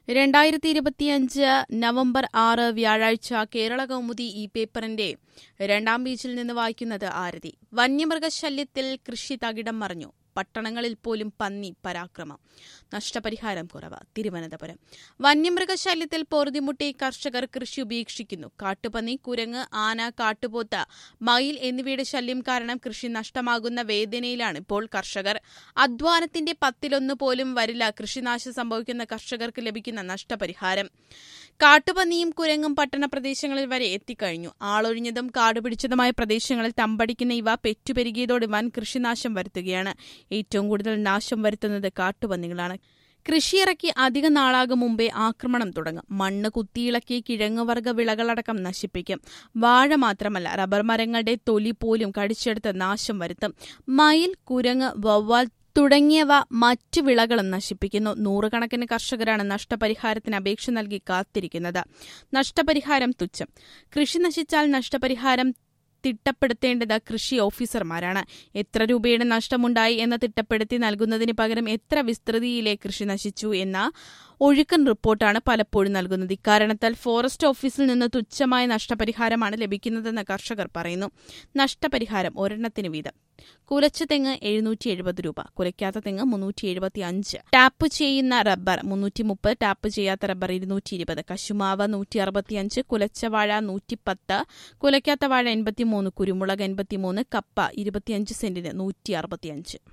രണ്ടായിരത്തി ഇരുപത്തിയഞ്ച് നവംബർ ആറ് വ്യാഴാഴ്ച കേരള കൗമുദി ഈ പേപ്പറിന്റെ രണ്ടാം പേജിൽ നിന്ന് വായിക്കുന്നത് ആരതി വന്യമൃഗശല്യത്തിൽ കൃഷി തകിടം മറിഞ്ഞു പട്ടണങ്ങളിൽ പോലും പന്നി പരാക്രമം നഷ്ടപരിഹാരം കുറവ് തിരുവനന്തപുരം വന്യമൃഗശല്യത്തിൽ പൊറുതിമുട്ടി കർഷകർ കൃഷി ഉപേക്ഷിക്കുന്നു കാട്ടുപന്നി കുരങ്ങ് ആന കാട്ടുപോത്ത് മയിൽ എന്നിവയുടെ ശല്യം കാരണം കൃഷി നഷ്ടമാകുന്ന വേദനയിലാണ് ഇപ്പോൾ കർഷകർ അധ്വാനത്തിന്റെ പത്തിലൊന്ന് പോലും വരില്ല കൃഷിനാശം സംഭവിക്കുന്ന കർഷകർക്ക് ലഭിക്കുന്ന നഷ്ടപരിഹാരം കാട്ടുപന്നിയും കുരങ്ങും പട്ടണ പ്രദേശങ്ങളിൽ വരെ എത്തിക്കഴിഞ്ഞു ആളൊഴിഞ്ഞതും കാടുപിടിച്ചതുമായ പ്രദേശങ്ങളിൽ തമ്പടിക്കുന്ന ഇവ പെറ്റുപെരുകിയതോടെ വൻ കൃഷിനാശം വരുത്തുകയാണ് ഏറ്റവും കൂടുതൽ നാശം വരുത്തുന്നത് കാട്ടുപന്നികളാണ് കൃഷിയിറക്കി അധിക നാളാകും മുമ്പേ ആക്രമണം തുടങ്ങും മണ്ണ് കുത്തിയിളക്കി കിഴങ്ങുവർഗ വിളകളടക്കം നശിപ്പിക്കും വാഴ മാത്രമല്ല റബ്ബർ മരങ്ങളുടെ തൊലി പോലും കടിച്ചെടുത്ത് നാശം വരുത്തും മയിൽ കുരങ്ങ് വവ്വാൽ തുടങ്ങിയവ മറ്റു വിളകളും നശിപ്പിക്കുന്നു നൂറുകണക്കിന് കർഷകരാണ് നഷ്ടപരിഹാരത്തിന് അപേക്ഷ നൽകി കാത്തിരിക്കുന്നത് നഷ്ടപരിഹാരം തുച്ഛം കൃഷി നശിച്ചാൽ നഷ്ടപരിഹാരം തിട്ടപ്പെടുത്തേണ്ടത് കൃഷി ഓഫീസർമാരാണ് എത്ര രൂപയുടെ നഷ്ടമുണ്ടായി എന്ന് തിട്ടപ്പെടുത്തി നൽകുന്നതിന് പകരം എത്ര വിസ്തൃതിയിലെ കൃഷി നശിച്ചു എന്ന ഒഴുക്കൻ റിപ്പോർട്ടാണ് പലപ്പോഴും നൽകുന്നത് ഇക്കാരണത്താൽ ഫോറസ്റ്റ് ഓഫീസിൽ നിന്ന് തുച്ഛമായ നഷ്ടപരിഹാരമാണ് ലഭിക്കുന്നതെന്ന് കർഷകർ പറയുന്നു നഷ്ടപരിഹാരം ഒരെണ്ണത്തിന് വീതം കുലച്ച തെങ്ങ് എഴുന്നൂറ്റി എഴുപത് രൂപ കുലയ്ക്കാത്ത തെങ്ങ് മുന്നൂറ്റി എഴുപത്തി അഞ്ച് ടാപ്പ് ചെയ്യുന്ന റബ്ബർ മുന്നൂറ്റി മുപ്പത് ടാപ്പ് ചെയ്യാത്ത റബ്ബർ ഇരുന്നൂറ്റി ഇരുപത് കശുമാവ് നൂറ്റി അറുപത്തിയഞ്ച് കുലച്ച വാഴ നൂറ്റിപ്പത്ത് കുലയ്ക്കാത്ത വാഴ എൺപത്തിമൂന്ന് കുരുമുളക് എൺപത്തിമൂന്ന് കപ്പ ഇരുപത്തിയഞ്ച് സെന്റിന് നൂറ്റി അറുപത്തിയഞ്ച്